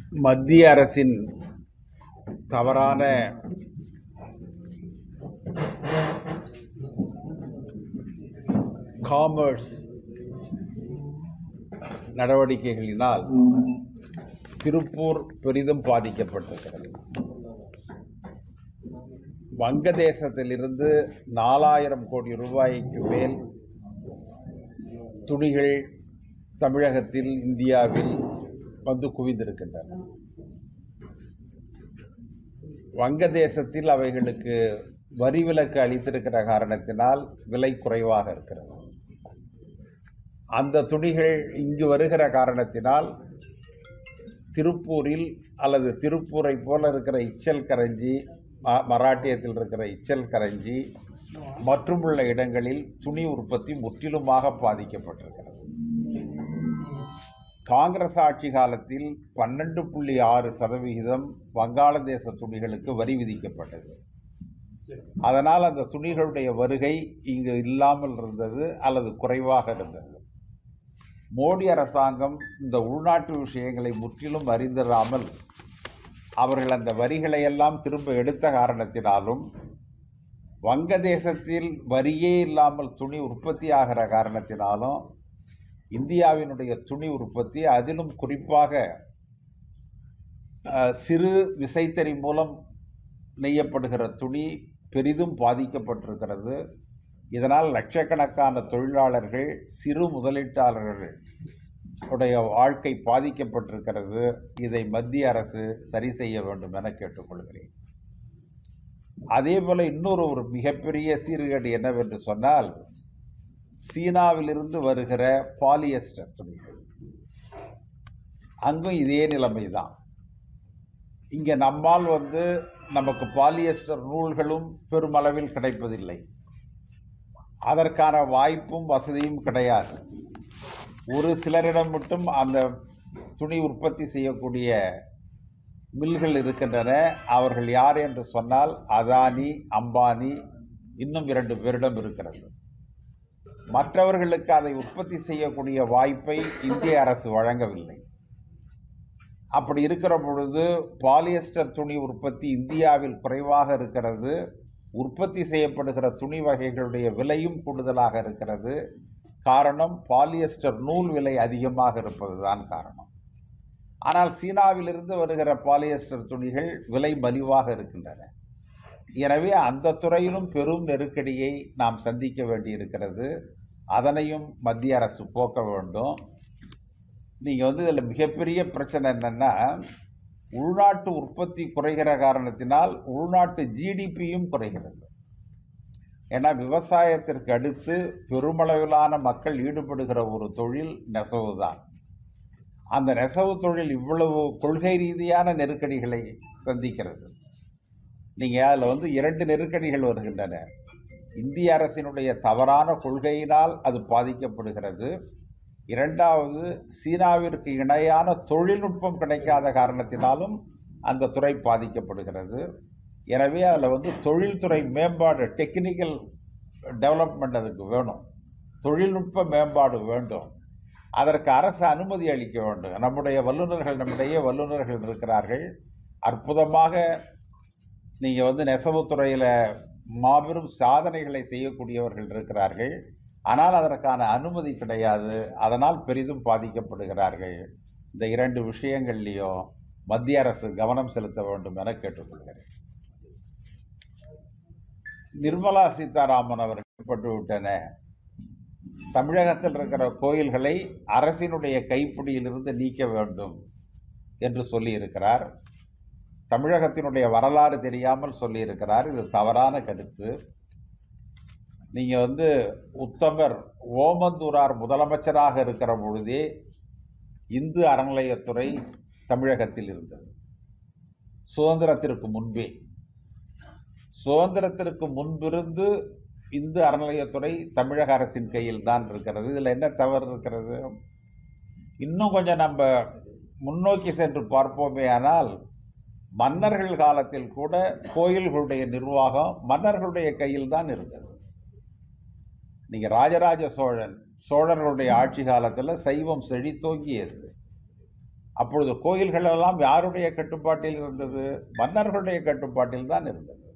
மத்திய அரசின் தவறான காமர்ஸ் நடவடிக்கைகளினால் திருப்பூர் பெரிதும் பாதிக்கப்பட்டிருக்கிறது வங்கதேசத்திலிருந்து நாலாயிரம் கோடி ரூபாய்க்கு மேல் துணிகள் தமிழகத்தில் இந்தியாவில் வந்து குவிந்திருக்கின்றன வங்கதேசத்தில் அவைகளுக்கு வரி விலக்கு அளித்திருக்கிற காரணத்தினால் விலை குறைவாக இருக்கிறது அந்த துணிகள் இங்கு வருகிற காரணத்தினால் திருப்பூரில் அல்லது திருப்பூரை போல இருக்கிற இச்சல் கரஞ்சி ம- மராட்டியத்தில் இருக்கிற இச்சல் கரஞ்சி மற்றும் உள்ள இடங்களில் துணி உற்பத்தி முற்றிலுமாக பாதிக்கப்பட்டிருக்கிறது காங்கிரஸ் ஆட்சி காலத்தில் பன்னெண்டு புள்ளி ஆறு சதவிகிதம் வங்காளதேச துணிகளுக்கு வரி விதிக்கப்பட்டது அதனால் அந்த துணிகளுடைய வருகை இங்கு இல்லாமல் இருந்தது அல்லது குறைவாக இருந்தது மோடி அரசாங்கம் இந்த உள்நாட்டு விஷயங்களை முற்றிலும் அறிந்திராமல் அவர்கள் அந்த வரிகளை எல்லாம் திரும்ப எடுத்த காரணத்தினாலும் வங்கதேசத்தில் வரியே இல்லாமல் துணி உற்பத்தி ஆகிற காரணத்தினாலும் இந்தியாவினுடைய துணி உற்பத்தி அதிலும் குறிப்பாக அஹ், சிறு விசைத்தறி மூலம் நெய்யப்படுகிற துணி பெரிதும் பாதிக்கப்பட்டிருக்கிறது இதனால் லட்சக்கணக்கான தொழிலாளர்கள் சிறு முதலீட்டாளர்கள் உடைய வாழ்க்கை பாதிக்கப்பட்டிருக்கிறது இதை மத்திய அரசு சரி செய்ய வேண்டும் என கேட்டுக்கொள்கிறேன் அதே போல இன்னொரு ஒரு மிகப்பெரிய சீர்கேடு என்னவென்று சொன்னால் சீனாவிலிருந்து வருகிற பாலியஸ்டர் துணிகள் அங்கும் இதே நிலைமைதான் இங்கே நம்மால் வந்து நமக்கு பாலியஸ்டர் நூல்களும் பெருமளவில் கிடைப்பதில்லை அதற்கான வாய்ப்பும் வசதியும் கிடையாது ஒரு சிலரிடம் மட்டும் அந்த துணி உற்பத்தி செய்யக்கூடிய மில்கள் இருக்கின்றன அவர்கள் யார் என்று சொன்னால் அதானி அம்பானி இன்னும் இரண்டு பேரிடம் இருக்கிறது மற்றவர்களுக்கு அதை உற்பத்தி செய்யக்கூடிய வாய்ப்பை இந்திய அரசு வழங்கவில்லை அப்படி இருக்கிற பொழுது பாலியஸ்டர் துணி உற்பத்தி இந்தியாவில் குறைவாக இருக்கிறது உற்பத்தி செய்யப்படுகிற துணி வகைகளுடைய விலையும் கூடுதலாக இருக்கிறது காரணம் பாலியஸ்டர் நூல் விலை அதிகமாக இருப்பதுதான் காரணம் ஆனால் சீனாவிலிருந்து வருகிற பாலியஸ்டர் துணிகள் விலை மலிவாக இருக்கின்றன எனவே அந்த துறையிலும் பெரும் நெருக்கடியை நாம் சந்திக்க வேண்டியிருக்கிறது அதனையும் மத்திய அரசு போக்க வேண்டும் நீங்கள் வந்து இதில் மிகப்பெரிய பிரச்சனை என்னன்னா உள்நாட்டு உற்பத்தி குறைகிற காரணத்தினால் உள்நாட்டு ஜிடிபியும் குறைகிறது ஏன்னா விவசாயத்திற்கு அடுத்து பெருமளவிலான மக்கள் ஈடுபடுகிற ஒரு தொழில் நெசவு தான் அந்த நெசவு தொழில் இவ்வளவு கொள்கை ரீதியான நெருக்கடிகளை சந்திக்கிறது நீங்கள் அதில் வந்து இரண்டு நெருக்கடிகள் வருகின்றன இந்திய அரசினுடைய தவறான கொள்கையினால் அது பாதிக்கப்படுகிறது இரண்டாவது சீனாவிற்கு இணையான தொழில்நுட்பம் கிடைக்காத காரணத்தினாலும் அந்த துறை பாதிக்கப்படுகிறது எனவே அதில் வந்து தொழில்துறை மேம்பாடு டெக்னிக்கல் டெவலப்மெண்ட் அதுக்கு வேணும் தொழில்நுட்ப மேம்பாடு வேண்டும் அதற்கு அரசு அனுமதி அளிக்க வேண்டும் நம்முடைய வல்லுநர்கள் நம்முடைய வல்லுநர்கள் இருக்கிறார்கள் அற்புதமாக நீங்கள் வந்து நெசவுத் துறையில் மாபெரும் சாதனைகளை செய்யக்கூடியவர்கள் இருக்கிறார்கள் ஆனால் அதற்கான அனுமதி கிடையாது அதனால் பெரிதும் பாதிக்கப்படுகிறார்கள் இந்த இரண்டு விஷயங்கள்லையும் மத்திய அரசு கவனம் செலுத்த வேண்டும் என கேட்டுக்கொள்கிறேன் நிர்மலா சீதாராமன் அவர்கள் பட்டுவிட்டன தமிழகத்தில் இருக்கிற கோயில்களை அரசினுடைய கைப்பிடியிலிருந்து நீக்க வேண்டும் என்று சொல்லியிருக்கிறார் தமிழகத்தினுடைய வரலாறு தெரியாமல் சொல்லியிருக்கிறார் இது தவறான கருத்து நீங்க வந்து உத்தமர் ஓமந்தூரார் முதலமைச்சராக இருக்கிற பொழுதே இந்து அறநிலையத்துறை தமிழகத்தில் இருந்தது சுதந்திரத்திற்கு முன்பே சுதந்திரத்திற்கு முன்பிருந்து இந்து அறநிலையத்துறை தமிழக அரசின் கையில் தான் இருக்கிறது இதில் என்ன தவறு இருக்கிறது இன்னும் கொஞ்சம் நம்ம முன்னோக்கி சென்று பார்ப்போமே ஆனால் மன்னர்கள் காலத்தில் கூட கோயில்களுடைய நிர்வாகம் மன்னர்களுடைய கையில் தான் இருந்தது நீங்க ராஜராஜ சோழன் சோழர்களுடைய ஆட்சி காலத்தில் சைவம் செழித்தோங்கியது அப்பொழுது கோயில்கள் எல்லாம் யாருடைய கட்டுப்பாட்டில் இருந்தது மன்னர்களுடைய கட்டுப்பாட்டில் தான் இருந்தது